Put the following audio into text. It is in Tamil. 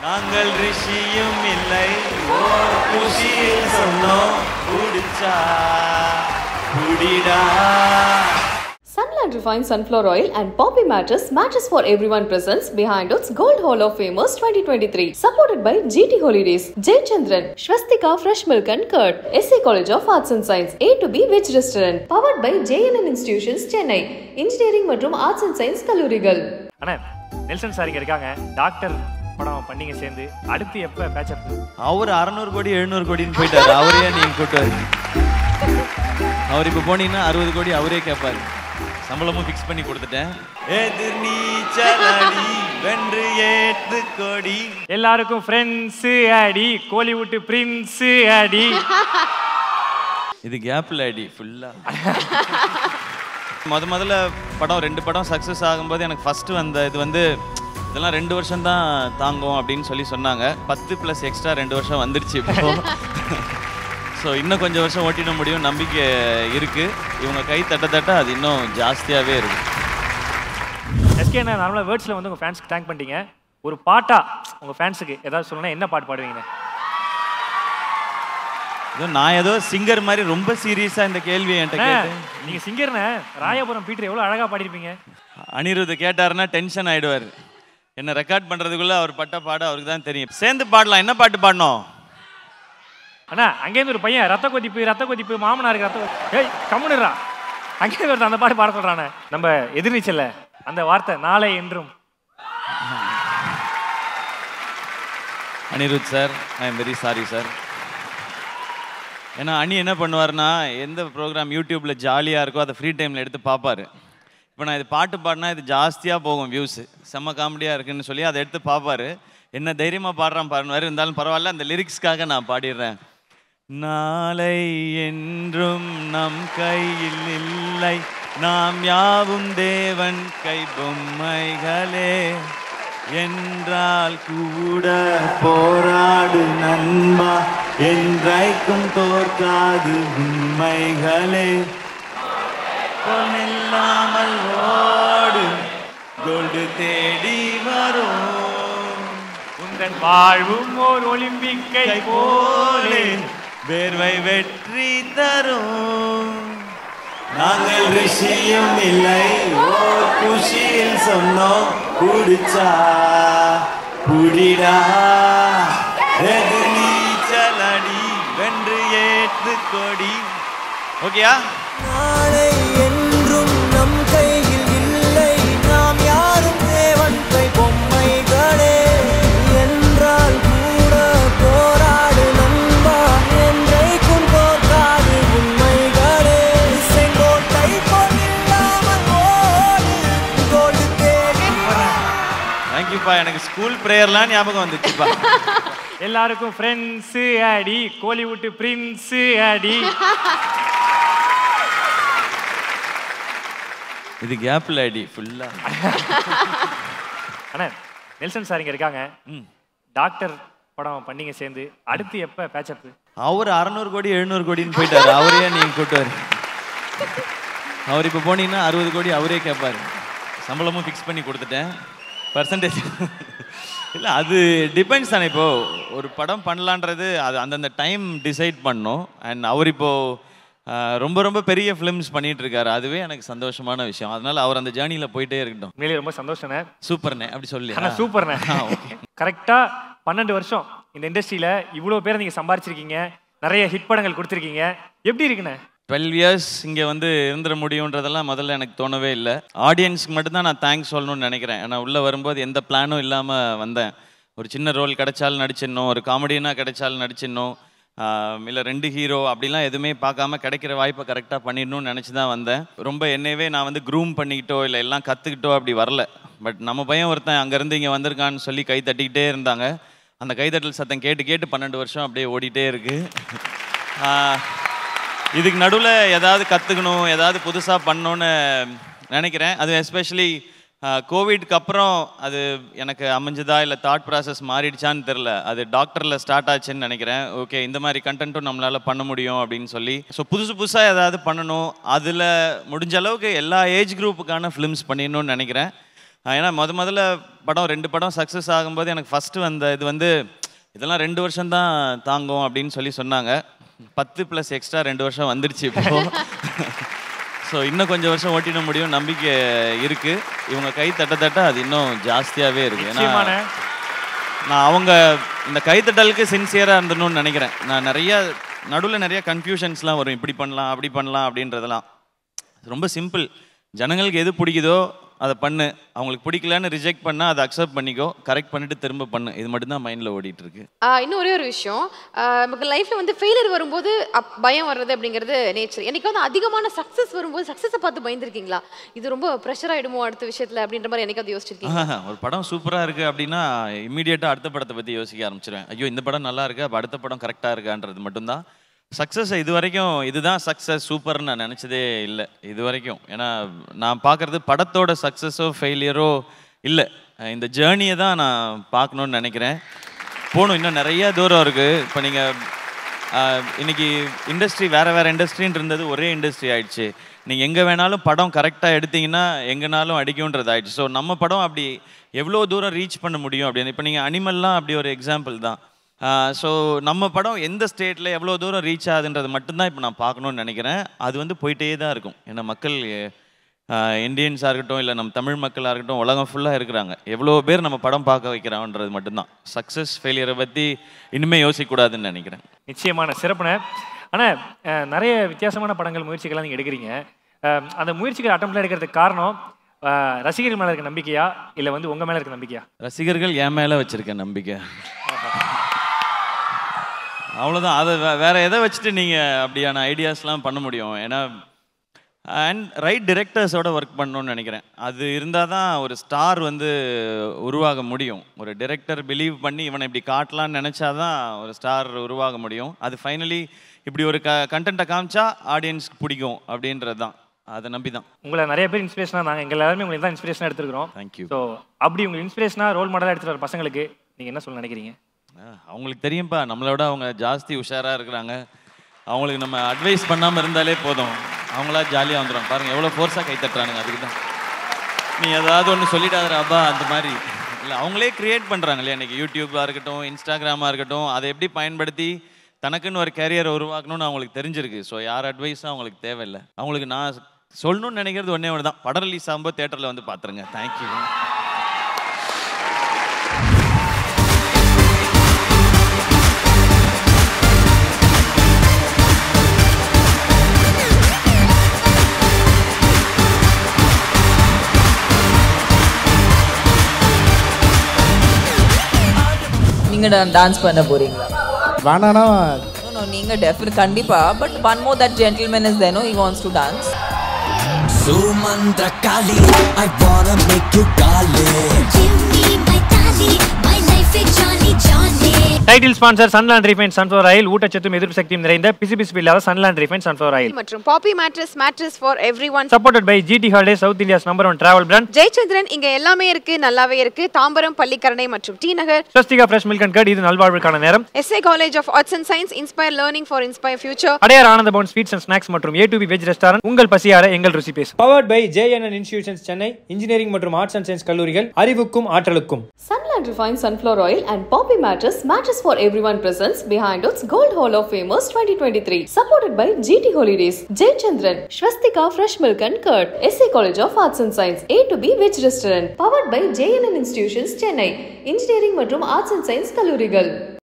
நாங்கள் ரிஷியும் இல்லை ஓர் குஷியில் சொன்னோம் குடிச்சா குடிடா Sunland Refined Sunflower Oil and Poppy Mattress Mattress for Everyone presents behind its Gold Hall of Famous 2023. Supported by GT Holidays, Jay Chandran, Shwastika Fresh Milk and Curd, SA College of Arts and Science, A to B Veg Restaurant. Powered by JNN Institutions, Chennai. Engineering மற்றும் Arts and Science கல்லூரிகள் அண்ணா நெல்சன் சார் இங்க இருக்காங்க டாக்டர் படம் பண்ணீங்க சேர்ந்து அடுத்து எப்ப பேச்சப் அவர் அறநூறு கோடி எழுநூறு கோடின்னு போயிட்டாரு அவரையே நீங்க கூட்டு வரீங்க. அவர் இப்போ போனீங்கன்னா அறுபது கோடி அவரே கேட்பாரு சம்பளமும் ஃபிக்ஸ் பண்ணி கொடுத்துட்டேன் எதிர் நீச்சல் அடி வென்று ஏத்து கொடி எல்லாருக்கும் ஃப்ரெண்ட்ஸ் அடி கோலிவுட் பிரின்ஸ் அடி இது கேப்ல அடி ஃபுல்லா முத முதல்ல படம் ரெண்டு படம் சக்ஸஸ் ஆகும்போது எனக்கு ஃபர்ஸ்ட் வந்த இது வந்து இதெல்லாம் ரெண்டு வருஷம் தான் தாங்கும் அப்படின்னு சொல்லி சொன்னாங்க பத்து ப்ளஸ் எக்ஸ்ட்ரா ரெண்டு வருஷம் வந்துருச்சு இப்போ ஸோ இன்னும் கொஞ்சம் வருஷம் ஓட்டிட முடியும் நம்பிக்கை இருக்கு இவங்க கை தட்ட தட்ட அது இன்னும் ஜாஸ்தியாகவே இருக்கு எஸ்கே நான் நார்மலாக வேர்ட்ஸில் வந்து உங்கள் ஃபேன்ஸ்க்கு தேங்க் பண்ணிட்டீங்க ஒரு பாட்டா உங்கள் ஃபேன்ஸுக்கு ஏதாவது சொல்லணும்னா என்ன பாட்டு பாடுவீங்க ஏதோ நான் ஏதோ சிங்கர் மாதிரி ரொம்ப சீரியஸாக இந்த கேள்வியை என்கிட்ட கேட்டேன் நீங்கள் சிங்கர்னே ராயபுரம் பீட்டர் எவ்வளோ அழகாக பாடிருப்பீங்க அனிருத் கேட்டாருன்னா டென்ஷன் ஆயிடுவார் என்ன ரெக்கார்ட் பண்றதுக்குள்ள அவர் பட்ட பாட அவருக்கு தான் தெரியும் சேர்ந்து பாடலாம் என்ன பாட்டு பாடணும் அண்ணா அங்கேருந்து ஒரு பையன் ரத்த கொதிப்பு ரத்த கொதிப்பு மாமனாருக்கு ரத்த கொதி- ஏய் கம்முனுறா அங்கேருந்து ஒருத்தன் அந்த பாட்டு பாட சொல்கிறானே நம்ம எதிர்நீச்சல்ல அந்த வார்த்தை நாளை என்றும் Anirudh sir I am very sorry sir ஏன்னா அனி என்ன பண்ணுவார்னா எந்த ப்ரோக்ராம் யூடியூப்ல ஜாலியாக இருக்கோ அதை ஃப்ரீ டைமில் எடுத்து பார்ப்பாரு இப்போ நான் இது பாட்டு பாடினா இது ஜாஸ்தியாக போகும் வியூஸ் செம்ம காமெடியாக இருக்குன்னு சொல்லி அதை எடுத்து பார்ப்பாரு என்ன தைரியமாக பாடுறான் பாருன்னு இருந்தாலும் பரவாயில்ல அந்த லிரிக்ஸ்க்காக நான் பாடிடுறேன் நாளை என்றும் நம் கையில் இல்லை நாம் யாவும் தேவன் கை பொம்மைகளே என்றால் கூட போராடு நண்பா என்றைக்கும் தோற்காது உண்மைகளே பொன்னில்லாமல் ஓடு கோல்டு தேடி வரும் உந்தன் வாழ்வும் ஓர் ஒலிம்பிக்கை கை போலே போலே வேர்வை வெற்றி தரும் நாங்கள் ரிஷியும் இல்லை ஓர் குஷியில் சொன்னோம் குடிச்சா குடிடா எது நீச்சல் அடி வென்று ஏத்து கொடி ஓகேயா நாளை என்றும் நம் கையில் இல்லை நாம் யாரும் தேவன் கை பொம்மைகளே என்றால் கூட போராடு நண்பா என்றைக்கும் தோற்காது உண்மைகளே செங்கோட்டை பொன்னில்லாமல் ஓடு கோடு தேடி தேங்க்யூப்பா எனக்கு ஸ்கூல் ப்ரேயர்லாம் ஞாபகம் வந்துச்சுப்பா எல்லாருக்கும் ஃப்ரெண்ட்ஸ் அடி கோலிவுட் பிரின்ஸ் அடி இது கேப்ல அடி ஃபுல்லா அண்ணா நெல்சன் சார் இங்க இருக்காங்க டாக்டர் படம் பண்ணீங்க சேர்ந்து அடுத்து எப்ப பேச்சப் அவர் அறநூறு கோடி எழுநூறு கோடின்னு போயிட்டாரு அவரையே நீங்க கூட்டு வரீங்க. அவர் இப்போ போனீங்கன்னா அறுபது கோடி அவரே கேட்பாரு சம்பளமும் ஃபிக்ஸ் பண்ணி கொடுத்துட்டேன் பர்சன்டேஜ் இல்லை அது டிபெண்ட்ஸ் தானே இப்போ ஒரு படம் பண்ணலான்றது அது அந்தந்த டைம் டிசைட் பண்ணோம் அண்ட் அவர் இப்போ ஆஹ், ரொம்ப ரொம்ப பெரிய ஃபிலிம்ஸ் பண்ணிட்டு இருக்காரு அதுவே எனக்கு சந்தோஷமான விஷயம் அதனால அவர் அந்த ஜேர்னியில் போயிட்டே இருக்கட்டும் உண்மையிலேயே ரொம்ப சந்தோஷண்ணே சூப்பர்ண்ணே அப்படி சொல்லி ஆனா சூப்பர்ண்ணே கரெக்டா பன்னெண்டு வருஷம் இந்த இண்டஸ்ட்ரியில இவ்வளவு பேரை நீங்க சம்பாரிச்சிருக்கீங்க நிறைய ஹிட் படங்கள் கொடுத்துருக்கீங்க எப்படி இருக்குண்ணே டுவெல் இயர்ஸ் இங்கே வந்து இருந்துட முடியுன்றதெல்லாம் முதல்ல எனக்கு தோணவே இல்லை ஆடியன்ஸ்க்கு மட்டும்தான் நான் தேங்க்ஸ் சொல்லணும்னு நினைக்கிறேன் ஏன்னா உள்ளே வரும்போது எந்த பிளானும் இல்லாமல் வந்தேன் ஒரு சின்ன ரோல் கிடைச்சாலும் நடிச்சிடணும் ஒரு காமெடினா கிடைச்சாலும் நடிச்சிடணும் இல்லை ரெண்டு ஹீரோ அப்படிலாம் எதுவுமே பார்க்காம கிடைக்கிற வாய்ப்பை கரெக்டாக பண்ணிடணும்னு நினச்சி தான் வந்தேன் ரொம்ப என்னையவே நான் வந்து க்ரூம் பண்ணிக்கிட்டோ இல்லை எல்லாம் கற்றுக்கிட்டோ அப்படி வரல பட் நம்ம பையன் ஒருத்தன் அங்கேருந்து இங்கே வந்திருக்கான்னு சொல்லி கை தட்டிக்கிட்டே இருந்தாங்க அந்த கைத்தட்டல் சத்தம் கேட்டு கேட்டு பன்னெண்டு வருஷம் அப்படியே ஓடிட்டே இருக்குது இதுக்கு நடுவில் ஏதாவது கற்றுக்கணும் ஏதாவது புதுசாக பண்ணணும்னு நினைக்கிறேன் அது எஸ்பெஷலி கோவிட்க்கு அப்புறம் அது எனக்கு அமைஞ்சதா இல்லை தாட் ப்ராசஸ் மாறிடுச்சான்னு தெரில அது டாக்டரில் ஸ்டார்ட் ஆச்சுன்னு நினைக்கிறேன் ஓகே இந்த மாதிரி கண்டென்ட்டும் நம்மளால் பண்ண முடியும் அப்படின்னு சொல்லி ஸோ புதுசு புதுசாக ஏதாவது பண்ணணும் அதில் முடிஞ்ச அளவுக்கு எல்லா ஏஜ் குரூப்புக்கான ஃபிலிம்ஸ் பண்ணிடணும்னு நினைக்கிறேன் ஆஹ் ஏன்னா முத முதல்ல படம் ரெண்டு படம் சக்ஸஸ் ஆகும்போது எனக்கு ஃபஸ்ட்டு வந்த இது வந்து இதெல்லாம் ரெண்டு வருஷம் தான் தாங்கும் அப்படின்னு சொல்லி சொன்னாங்க பத்து ப்ளஸ் எக்ஸ்ட்ரா ரெண்டு வருஷம் வந்துடுச்சு இப்போ ஸோ இன்னும் கொஞ்சம் வருஷம் ஓட்டிட முடியும் நம்பிக்கை இருக்கு இவங்க கை தட்ட தட்ட அது இன்னும் ஜாஸ்தியாகவே இருக்கு நிச்சயமான ஏன்னா நான் அவங்க இந்த கைத்தட்டலுக்கு சின்சியராக இருந்தணும்னு நினைக்கிறேன் நான் நிறைய நடுவில் நிறைய கன்ஃபியூஷன்ஸ்லாம் வரும் இப்படி பண்ணலாம் அப்படி பண்ணலாம் அப்படின்றதெல்லாம் ரொம்ப சிம்பிள் ஜனங்களுக்கு எது பிடிக்குதோ அதை பண்ணு அவங்களுக்கு பிடிக்கலன்னு ரிஜெக்ட் பண்ணால் அதை அக்செப்ட் பண்ணிக்கோ கரெக்ட் பண்ணிட்டு திரும்ப பண்ணு இது மட்டும்தான் மைண்டில் ஓடிட்டு இருக்கு ஆஹ் இன்னும் ஒரே ஒரு விஷயம் ஆஹ் நமக்கு லைஃப்ல வந்து ஃபெயிலியர் வரும்போது அப் பயம் வர்றது அப்படிங்கிறது நேச்சர் எனக்கு வந்து அதிகமான சக்ஸஸ் வரும்போது சக்ஸஸை பார்த்து பயந்துருக்கீங்களா இது ரொம்ப ப்ரெஷர் ஆயிடுமோ அடுத்த விஷயத்துல அப்படின்ற மாதிரி என்னைக்காவது யோசிச்சிருக்கீங்க ஆஹா, ஒரு படம் சூப்பராக இருக்கு அப்படின்னா இமீடியட்டாக அடுத்த படத்தை பற்றி யோசிக்க ஆரம்பிச்சிருவேன் ஐயோ இந்த படம் நல்லா இருக்கு அப்போ அடுத்த படம் கரெக்டாக இருக்கான்றது மட்டும்தான் சக்ஸஸ் இது வரைக்கும் இதுதான் சக்ஸஸ் சூப்பர்னு நான் நினச்சதே இல்லை இது வரைக்கும் ஏன்னா நான் பார்க்குறது படத்தோட சக்ஸஸோ ஃபெயிலியரோ இல்லை இந்த ஜேர்னியை தான் நான் பார்க்கணுன்னு நினைக்கிறேன் போகணும் இன்னும் நிறைய தூரம் இருக்குது இப்போ நீங்கள் இன்னைக்கு இண்டஸ்ட்ரி வேறு வேறு இண்டஸ்ட்ரின்னு இருந்தது ஒரே இண்டஸ்ட்ரி ஆயிடுச்சு நீங்கள் எங்கே வேணாலும் படம் கரெக்டாக எடுத்தீங்கன்னா எங்கேனாலும் அடிக்கும்ன்றது ஆயிடுச்சு ஸோ நம்ம படம் அப்படி எவ்வளோ தூரம் ரீச் பண்ண முடியும் அப்படின்னு இப்போ நீங்கள் அனிமல்லாம் அப்படி ஒரு எக்ஸாம்பிள் தான் ஸோ நம்ம படம் எந்த ஸ்டேட்டில் எவ்வளோ தூரம் ரீச் ஆகுதுன்றது மட்டும்தான் இப்போ நான் பார்க்கணுன்னு நினைக்கிறேன் அது வந்து போயிட்டே தான் இருக்கும் ஏன்னா மக்கள் இந்தியன்ஸாக இருக்கட்டும் இல்லை நம்ம தமிழ் மக்களாக இருக்கட்டும் உலகம் ஃபுல்லாக இருக்கிறாங்க எவ்வளோ பேர் நம்ம படம் பார்க்க வைக்கிறான்றது மட்டும்தான் சக்ஸஸ் ஃபெயிலியரை பற்றி இனிமேல் யோசிக்கக்கூடாதுன்னு நினைக்கிறேன் நிச்சயமான சிறப்புன ஆனால் நிறைய வித்தியாசமான படங்கள் முயற்சிகள்லாம் நீங்கள் எடுக்கிறீங்க அஹ், அந்த முயற்சிகள் அட்டம்ப்ட்ல எடுக்கிறதுக்கு காரணம் அஹ், ரசிகர்கள் மேலே இருக்க நம்பிக்கையா இல்லை வந்து உங்கள் மேலே இருக்க நம்பிக்கையா ரசிகர்கள் என் மேலே வச்சுருக்கேன் நம்பிக்கை அவ்வளோதான் அதை வே- வேற எதை வச்சுட்டு நீங்கள் அப்படியான ஐடியாஸ்லாம் பண்ண முடியும் ஏன்னா அண்ட் ரைட் டிரெக்டர்ஸோட ஒர்க் பண்ணணும்னு நினைக்கிறேன் அது இருந்தால் தான் ஒரு ஸ்டார் வந்து உருவாக முடியும் ஒரு டிரெக்டர் பிலீவ் பண்ணி இவனை இப்படி காட்டலாம்னு நினச்சாதான் ஒரு ஸ்டார் உருவாக முடியும் அது ஃபைனலி இப்படி ஒரு க கண்டென்ட்டை காமிச்சா ஆடியன்ஸ்க்கு பிடிக்கும் அப்படின்றது தான் அதை நம்பி தான் உங்களை நிறைய பேர் இன்ஸ்பிரேஷனாக நாங்கள் எங்கள் எல்லாருமே உங்களுக்கு தான் இன்ஸ்பிரேஷனாக எடுத்துருக்கிறோம் தேங்க்யூ ஸோ அப்படி உங்கள் இன்ஸ்பிரேஷனாக ரோல் மாடலாக எடுத்துகிட்டு வர பசங்களுக்கு நீங்கள் என்ன சொல்ல நினைக்கிறீங்க அவங்களுக்கு தெரியும்ப்பா நம்மளோட அவங்க ஜாஸ்தி உஷாராக இருக்கிறாங்க அவங்களுக்கு நம்ம அட்வைஸ் பண்ணாமல் இருந்தாலே போதும் அவங்களா ஜாலியாக வந்துடும் பாருங்க எவ்வளோ ஃபோர்ஸாக கை தட்டுறானுங்க அதுக்கு தான் நீ ஏதாவது ஒன்று சொல்லிடாதடா அப்பா அந்த மாதிரி இல்லை அவங்களே கிரியேட் பண்ணுறாங்க இல்லையா இன்னைக்கு யூடியூப்பாக இருக்கட்டும் இன்ஸ்டாகிராமாக இருக்கட்டும் அதை எப்படி பயன்படுத்தி தனக்குன்னு ஒரு கேரியரை உருவாக்கணும்னு அவங்களுக்கு தெரிஞ்சிருக்கு ஸோ யார் அட்வைஸும் அவங்களுக்கு தேவையில்லை அவங்களுக்கு நான் சொல்லணும்னு நினைக்கிறது ஒன்றே ஒன்று தான் படம் ரிலீஸ் ஆகும்போது தேட்டரில் வந்து பார்த்துருங்க தேங்க்யூ நீங்க டான்ஸ் பண்ண போறீங்களா வேணானா No, no, நீங்க டெஃபினட் கண்டிப்பா but one more that gentleman is தேனோ he wants to dance Sumandra Kali, I wanna make you Kali. Give me my tally, my life is jolly jolly. Title sponsor Sunland refine sunflower oil ஊட்டச்சத்தும் எதிர்ப்பு சக்தியும் நிறைந்த பிசு பிசு இல்லாத சன்லாண்ட் ரீஃபைன் சன்ஃப்ளவர் ஆயில் மற்றும் Poppy mattress mattress for every one supported by GT holiday south India's number one travel brand Jayachandran இங்க எல்லாமே இருக்கு நல்லாவே இருக்கு தாம்பரம் பள்ளிக்கரணை மற்றும் T Nagar Swastika fresh milk and cut இது நல்வாழ்வுக்கான நேரம் SA college of arts and science inspire learning for inspire future Adyar Anandha Bhavan sweets and snacks மற்றும் A to B veg restaurant உங்கள் பசியார எங்கள் ருசி பேசும் powered by JNN institutions Chennai engineering மற்றும் ஆர்ட்ஸ் அண்ட் சயின்ஸ் கல்லூரிகள் அறிவுக்கும் ஆற்றலுக்கும் Sunland Refined Sunflower Oil and Poppy Mattress Mattress for Everyone presents behind its Gold Hall of Famers 2023. Supported by GT Holidays, Jay Chandran, Shwastika Fresh Milk and Curd, SA College of Arts and Science, A to B Veg Restaurant. Powered by JNN Institutions, Chennai, Engineering மற்றும் Arts and Science கல்லூரிகள்